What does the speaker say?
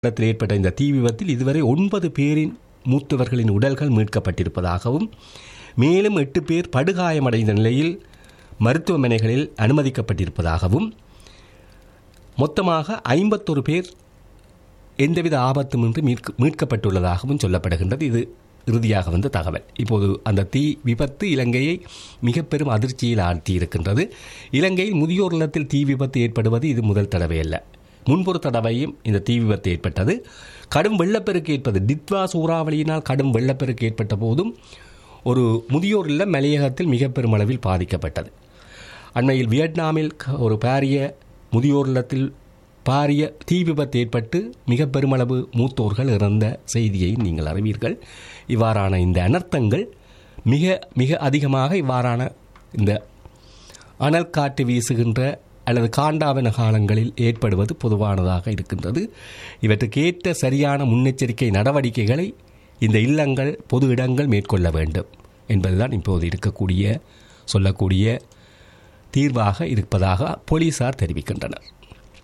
இடத்தில் ஏற்பட்ட இந்த தீ விபத்தில் இதுவரை ஒன்பது பேரின் மூத்தவர்களின் உடல்கள் மீட்கப்பட்டிருப்பதாகவும் மேலும் எட்டு பேர் படுகாயமடைந்த நிலையில் மருத்துவமனைகளில் அனுமதிக்கப்பட்டிருப்பதாகவும் மொத்தமாக ஐம்பத்தொரு பேர் எந்தவித ஆபத்துமின்றி மீட்க மீட்கப்பட்டுள்ளதாகவும் சொல்லப்படுகின்றது இது இறுதியாக வந்த தகவல் இப்போது அந்த தீ விபத்து இலங்கையை மிக பெரும் அதிர்ச்சியில் ஆழ்த்தி இருக்கின்றது இலங்கையில் முதியோர் இல்லத்தில் தீ விபத்து ஏற்படுவது இது முதல் தடவை அல்ல முன்பொரு தடவையும் இந்த தீ விபத்து ஏற்பட்டது கடும் வெள்ளப்பெருக்கு ஏற்பது டித்வா சூறாவளியினால் கடும் வெள்ளப்பெருக்கு ஏற்பட்ட போதும் ஒரு முதியோர் இல்லம் மலையகத்தில் மிக பெருமளவில் பாதிக்கப்பட்டது அண்மையில் வியட்நாமில் க- ஒரு பாரிய முதியோர் இல்லத்தில் பாரிய தீ விபத்து ஏற்பட்டு மிக பெருமளவு மூத்தோர்கள் இறந்த செய்தியை நீங்கள் அறிவீர்கள் இவ்வாறான இந்த அனர்த்தங்கள் மிக மிக அதிகமாக இவ்வாறான இந்த அனல் காற்று வீசுகின்ற அல்லது காண்டாவன காலங்களில் ஏற்படுவது பொதுவானதாக இருக்கின்றது இவற்றுக்கு ஏற்ற சரியான முன்னெச்சரிக்கை நடவடிக்கைகளை இந்த இல்லங்கள் பொது இடங்கள் மேற்கொள்ள வேண்டும் என்பதுதான் இப்போது இருக்கக்கூடிய சொல்லக்கூடிய தீர்வாக இருப்பதாக போலீசார் தெரிவிக்கின்றனர்